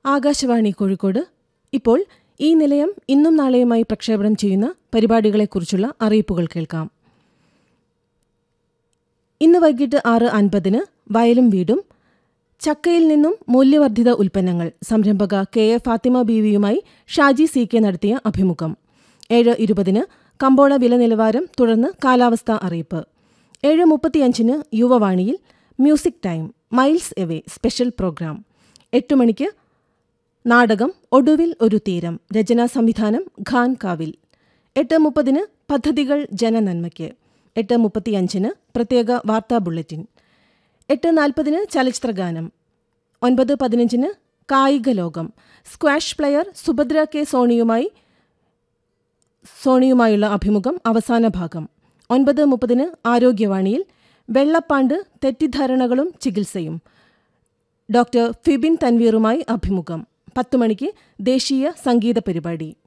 ആകാശവാണി കോഴിക്കോട് ഇപ്പോൾ ഈ നിലയം ഇന്നും നാളെയുമായി പ്രക്ഷേപണം ചെയ്യുന്ന പരിപാടികളെക്കുറിച്ചുള്ള അറിയിപ്പുകൾ കേൾക്കാം ഇന്ന് വൈകിട്ട് ആറ് അൻപതിന് വയലും വീടും ചക്കയിൽ നിന്നും മൂല്യവർദ്ധിത ഉൽപ്പന്നങ്ങൾ സംരംഭക കെ എ ഫാത്തിമ ബീവിയുമായി ഷാജി സി കെ നടത്തിയ അഭിമുഖം ഏഴ് ഇരുപതിന് കമ്പോള വില നിലവാരം തുടർന്ന് കാലാവസ്ഥാ അറിയിപ്പ് ഏഴ് മുപ്പത്തിയഞ്ചിന് യുവവാണിയിൽ music time miles away special programme എട്ട് മണിക്ക് നാടകം ഒടുവിൽ ഒരു തീരം രചനാ സംവിധാനം ഖാൻ കാവിൽ എട്ട് മുപ്പതിന് പദ്ധതികൾ ജനനന്മയ്ക്ക് എട്ട് മുപ്പത്തിയഞ്ചിന് പ്രത്യേക വാർത്താ ബുള്ളറ്റിൻ എട്ട് നാൽപ്പതിന് ചലച്ചിത്രഗാനം ഒൻപത് പതിനഞ്ചിന് കായിക ലോകം സ്ക്വാഷ് പ്ലെയർ സുഭദ്ര കെ സോണിയുമായി സോണിയുമായുള്ള അഭിമുഖം അവസാന ഭാഗം ഒൻപത് മുപ്പതിന് ആരോഗ്യവാണിയിൽ വെള്ളപ്പാണ്ട് തെറ്റിദ്ധാരണകളും ചികിത്സയും ഡോക്ടർ ഫിബിൻ തൻവീറുമായി അഭിമുഖം പത്ത് മണിക്ക് ദേശീയ സംഗീത പരിപാടി